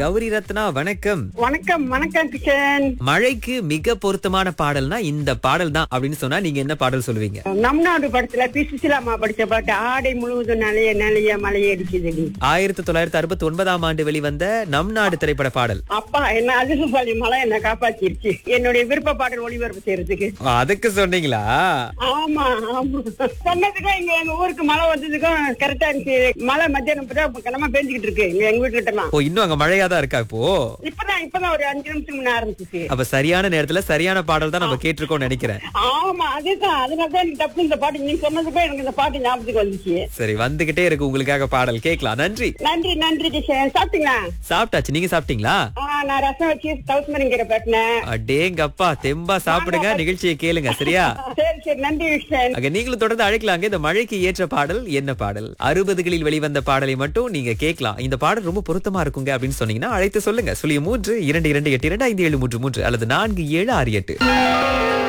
கௌரி ரத்னா வணக்கம் வணக்கம் வணக்கம் கிஷன் மழைக்கு மிக பொருத்தமான பாடல்னா இந்த பாடல் தான் அப்படின்னு சொன்னா நீங்க என்ன பாடல் சொல்லுவீங்க நம் நாடு படத்துல பி சுசிலாமா படிச்ச பாட்டு ஆடை முழுவதும் நிலைய நிலைய மலைய அடிக்குது ஆயிரத்தி தொள்ளாயிரத்தி அறுபத்தி ஒன்பதாம் ஆண்டு வெளிவந்த நம் நாடு திரைப்பட பாடல் அப்பா என்ன அதிர்ஷ்டசாலி மலை என்ன காப்பாத்திருச்சு என்னுடைய விருப்ப பாடல் ஒளிபரப்பு செய்யறதுக்கு அதுக்கு சொன்னீங்களா ஆமா ஆமா சொன்னதுக்கும் இங்க எங்க ஊருக்கு மழை வந்ததுக்கும் கரெக்டா இருந்துச்சு மழை மத்தியானம் இப்பதான் கனமா பேஞ்சுக்கிட்டு இருக்கு இங்க எங்க வீட்டு கிட்ட எல்லாம் ஓ இன்னும் அங்க மழையா தான் இருக்கா இப்போ இப்பதான் இப்பதான் ஒரு அஞ்சு நிமிஷம் முன்ன ஆரம்பிச்சிச்சு அப்ப சரியான நேரத்துல சரியான பாடல் தான் நம்ம கேட்டிருக்கோம்னு நினைக்கிறேன் ஆமா அதுதான் அதனாலதான் எனக்கு தப்பு இந்த பாட்டு நீங்க சொன்னதுக்கும் எனக்கு இந்த பாட்டு ஞாபகத்துக்கு வந்துச்சு சரி வந்துகிட்டே இருக்கு உங்களுக்காக பாடல் கேட்கலாம் நன்றி நன்றி நன்றி கிஷன் சாப்பிட்டீங்களா சாப்பிட்டாச்சு நீங்க சாப்பிட்டீங்களா ஆ, நான் ரசம் வச்சு தவுசமரிங்கிற பாட்டினேன் அடேங்கப்பா தெம்பா சாப்பிடுங்க நிகழ்ச்சியை கேளுங்க சரியா சரி சரி நன்றி விஷன் அங்க நீங்களும் தொடர்ந்து அழைக்கலாங்க இந்த மழைக்கு ஏற்ற பாடல் என்ன பாடல் அறுபதுகளில் வெளிவந்த பாடலை மட்டும் நீங்க கேட்கலாம் இந்த பாடல் ரொம்ப பொருத்தமா இருக்குங்க அப்படின்னு சொன்னீங்கன்னா அழைத்து சொல்லுங்க சுழிய மூன்று இரண்டு இரண்டு எட்டு இரண்டு ஐந்து ஏழு மூன்று மூன்று அல்லது நான்கு ஏழு ஆறு எட்டு